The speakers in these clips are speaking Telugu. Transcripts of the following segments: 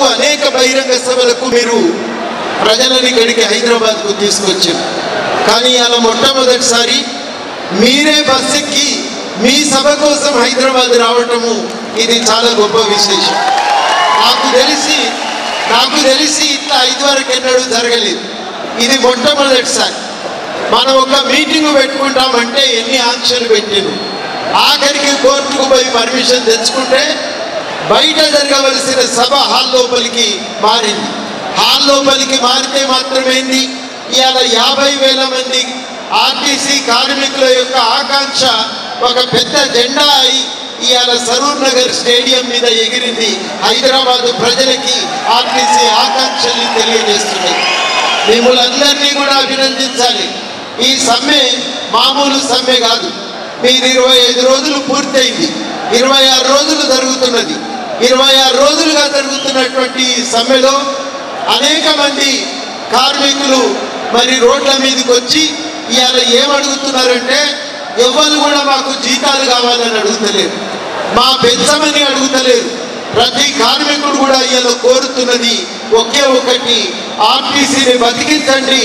సభలకు అనేక బహిరంగ సభలకు మీరు ప్రజలని ఇక్కడికి హైదరాబాద్కు తీసుకొచ్చారు కానీ అలా మొట్టమొదటిసారి మీరే బస్ ఎక్కి మీ సభ కోసం హైదరాబాద్ రావటము ఇది చాలా గొప్ప విశేషం నాకు తెలిసి నాకు తెలిసి ఇట్లా ఐదు వరకు ఎన్నడూ జరగలేదు ఇది మొట్టమొదటిసారి మనం ఒక మీటింగ్ పెట్టుకుంటామంటే ఎన్ని ఆంక్షలు పెట్టాను ఆఖరికి కోర్టుకు పోయి పర్మిషన్ తెచ్చుకుంటే బయట జరగవలసిన సభ హాల్ లోపలికి మారింది హాల్ లోపలికి మారితే మాత్రమేంది ఇవాళ యాభై వేల మంది ఆర్టీసీ కార్మికుల యొక్క ఆకాంక్ష ఒక పెద్ద జెండా అయి ఇవాళ సరూర్ నగర్ స్టేడియం మీద ఎగిరింది హైదరాబాద్ ప్రజలకి ఆర్టీసీ ఆకాంక్షల్ని తెలియజేస్తున్నాయి మిమ్మల్ని కూడా అభినందించాలి ఈ సమ్మె మామూలు సమ్మె కాదు మీరు ఇరవై ఐదు రోజులు పూర్తయింది ఇరవై ఆరు రోజులు జరుగుతున్నది ఇరవై ఆరు రోజులుగా జరుగుతున్నటువంటి ఈ సమ్మెలో అనేక మంది కార్మికులు మరి రోడ్ల మీదకి వచ్చి ఇవాళ ఏమడుగుతున్నారంటే ఎవ్వరు కూడా మాకు జీతాలు కావాలని అడుగుతలేరు మా పెంచమని అడుగుతలేరు ప్రతి కార్మికుడు కూడా ఇవాళ కోరుతున్నది ఒకే ఒకటి ఆర్టీసీని బతికించండి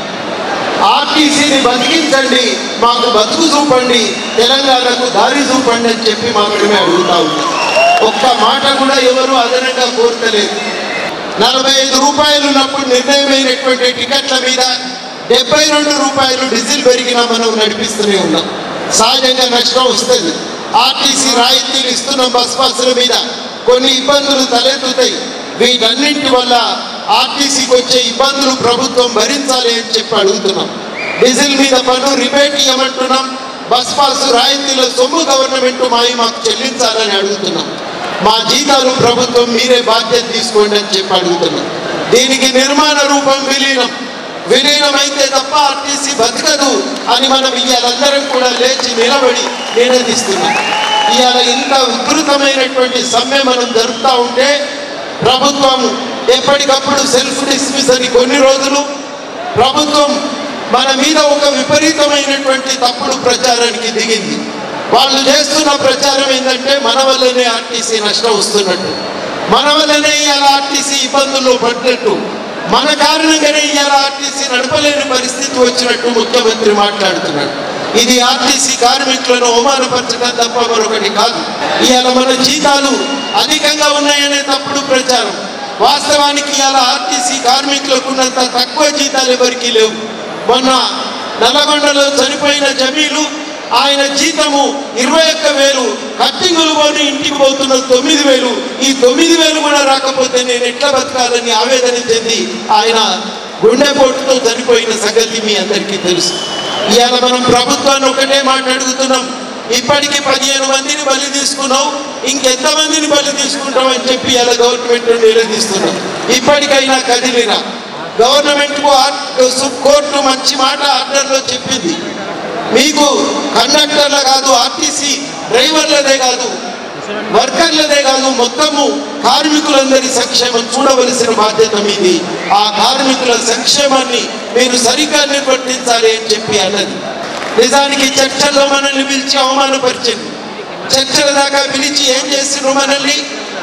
ఆర్టీసీని బతికించండి మాకు బతుకు చూపండి తెలంగాణకు దారి చూపండి అని చెప్పి మాత్రమే అడుగుతా ఉన్నాం ఒక్క మాట కూడా ఎవరు అదనంగా కోరతలేదు నలభై ఐదు రూపాయలు ఉన్నప్పుడు నిర్ణయమైనటువంటి టికెట్ల మీద డెబ్బై రెండు రూపాయలు డీజిల్ పెరిగినా మనం నడిపిస్తూనే ఉన్నాం సహజంగా నష్టం వస్తుంది ఆర్టీసీ రాయితీలు ఇస్తున్న బస్ బస్సుల మీద కొన్ని ఇబ్బందులు తలెత్తుతాయి వీటన్నింటి వల్ల ఆర్టీసీకి వచ్చే ఇబ్బందులు ప్రభుత్వం భరించాలి అని చెప్పి అడుగుతున్నాం డీజిల్ మీద పన్ను రిబేట్ ఇవ్వమంటున్నాం బస్ పాస్ రాయితీల సొమ్ము గవర్నమెంట్ మాయి మాకు చెల్లించాలని అడుగుతున్నాం మా జీతాలు ప్రభుత్వం మీరే బాధ్యత తీసుకోండి అని చెప్పి అడుగుతున్నాం దీనికి నిర్మాణ రూపం విలీనం విలీనమైతే తప్ప ఆర్టీసీ బతకదు అని మనం ఇవాళందరం కూడా లేచి నిలబడి నినదిస్తున్నాం ఇవాళ ఇంత ఉధృతమైనటువంటి సమ్మె మనం జరుపుతూ ఉంటే ప్రభుత్వం ఎప్పటికప్పుడు సెల్ఫ్ డిస్మిస్ అని కొన్ని రోజులు ప్రభుత్వం మన మీద ఒక విపరీతమైనటువంటి తప్పుడు ప్రచారానికి దిగింది వాళ్ళు చేస్తున్న ప్రచారం ఏంటంటే మన వల్లనే ఆర్టీసీ నష్టం వస్తున్నట్టు మన వల్లనే ఇవాళ ఆర్టీసీ ఇబ్బందుల్లో పడినట్టు మన కారణంగానే ఇవాళ ఆర్టీసీ నడపలేని పరిస్థితి వచ్చినట్టు ముఖ్యమంత్రి మాట్లాడుతున్నాడు ఇది ఆర్టీసీ కార్మికులను అవమానపరచడం తప్ప మరొకటి కాదు ఇవాళ మన జీతాలు అధికంగా ఉన్నాయనే తప్పుడు ప్రచారం వాస్తవానికి ఇవాళ ఆర్టీసీ కార్మికులకు ఉన్నంత తక్కువ జీతాలు ఎవరికీ లేవు మొన్న నల్లగొండలో చనిపోయిన జమీలు ఆయన జీతము ఇరవై ఒక్క వేలు కట్టింగులు పోని ఇంటికి పోతున్న తొమ్మిది వేలు ఈ తొమ్మిది వేలు కూడా రాకపోతే నేను ఎట్లా బతకాలని ఆవేదన చెంది ఆయన గుండెపోటుతో చనిపోయిన సంగతి మీ అందరికీ తెలుసు ఇవాళ మనం ప్రభుత్వాన్ని ఒకటే మాట అడుగుతున్నాం ఇప్పటికీ పదిహేను మందిని బలి తీసుకున్నావు ఇంకెంతమందిని బలి తీసుకుంటావు అని చెప్పి ఇలా గవర్నమెంట్ నిలదీస్తున్నాం ఇప్పటికైనా కదిలిరా గవర్నమెంట్కు కోర్టు మంచి మాట ఆర్డర్లో చెప్పింది మీకు కండక్టర్ల కాదు ఆర్టీసీ డ్రైవర్లదే కాదు వర్కర్లదే కాదు మొత్తము కార్మికులందరి సంక్షేమం చూడవలసిన బాధ్యత మీది ఆ కార్మికుల సంక్షేమాన్ని మీరు సరిగ్గా నిర్వర్తించాలి అని చెప్పి అన్నది నిజానికి చర్చల్లో మనల్ని పిలిచి అవమానపరిచింది చర్చల దాకా పిలిచి ఏం చేసిండ్రు మనల్ని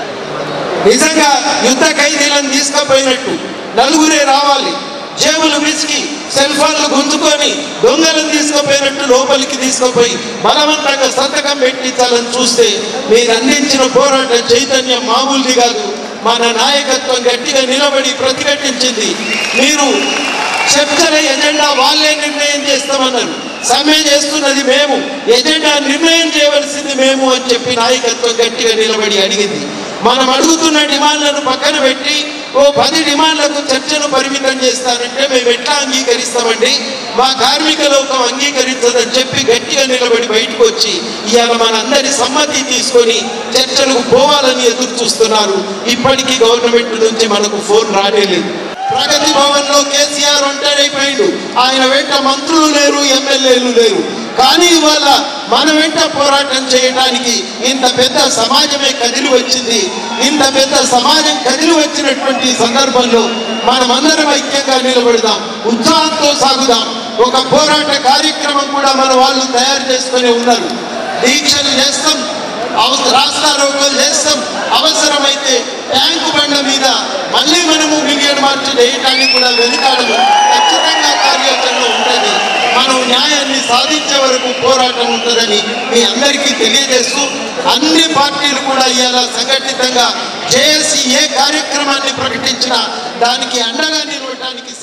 నిజంగా యుద్ధ ఖైదీలను తీసుకుపోయినట్టు నలుగురే రావాలి జేబులు పిసికి సెల్ ఫోన్లు గుంజుకొని దొంగలను తీసుకుపోయినట్టు లోపలికి తీసుకుపోయి బలవంతంగా సంతకం పెట్టించాలని చూస్తే మీరు అందించిన పోరాట చైతన్యం మామూలుది కాదు మన నాయకత్వం గట్టిగా నిలబడి ప్రతిఘటించింది మీరు చర్చల ఎజెండా వాళ్ళే నిర్ణయం చేస్తామన్నారు సమ్మె చేస్తున్నది మేము ఎజెండా నిర్ణయం చేయవలసింది మేము అని చెప్పి నాయకత్వం గట్టిగా నిలబడి అడిగింది మనం అడుగుతున్న డిమాండ్లను పక్కన పెట్టి ఓ పది డిమాండ్లకు చర్చను పరిమితం చేస్తానంటే మేము ఎట్లా అంగీకరిస్తామండి మా కార్మిక లోకం అంగీకరించదని చెప్పి గట్టిగా నిలబడి బయటకు వచ్చి ఇవాళ మనందరి సమ్మతి తీసుకొని చర్చలకు పోవాలని ఎదురు చూస్తున్నారు ఇప్పటికీ గవర్నమెంట్ నుంచి మనకు ఫోన్ రానేలేదు ప్రగతి భవన్ లో కేసీఆర్ ఒంటరైపోయిండు ఆయన వెంట మంత్రులు లేరు ఎమ్మెల్యేలు లేరు కానీ ఇవాళ మన వెంట పోరాటం చేయడానికి ఇంత పెద్ద సమాజమే కదిలి వచ్చింది ఇంత పెద్ద సమాజం కదిలి వచ్చినటువంటి సందర్భంలో మనమందరం ఐక్యంగా నిలబడదాం ఉత్సాహంతో సాగుదాం ఒక పోరాట కార్యక్రమం కూడా మన వాళ్ళు తయారు చేసుకొని ఉన్నారు దీక్షలు చేస్తాం అవస రాస్తా రోకోలు చేస్తాం అవసరమైతే ట్యాంకు బండ మీద మళ్ళీ మనము మిలియన్ మార్చ్ వేయటానికి కూడా వెనుకాడము ఖచ్చితంగా కార్యాచరణ ఉంటుంది మనం న్యాయాన్ని సాధించే వరకు పోరాటం ఉంటుందని మీ అందరికీ తెలియజేస్తూ అన్ని పార్టీలు కూడా ఇవాళ సంఘటితంగా జేఏసీ ఏ కార్యక్రమాన్ని ప్రకటించినా దానికి అండగా నిలవటానికి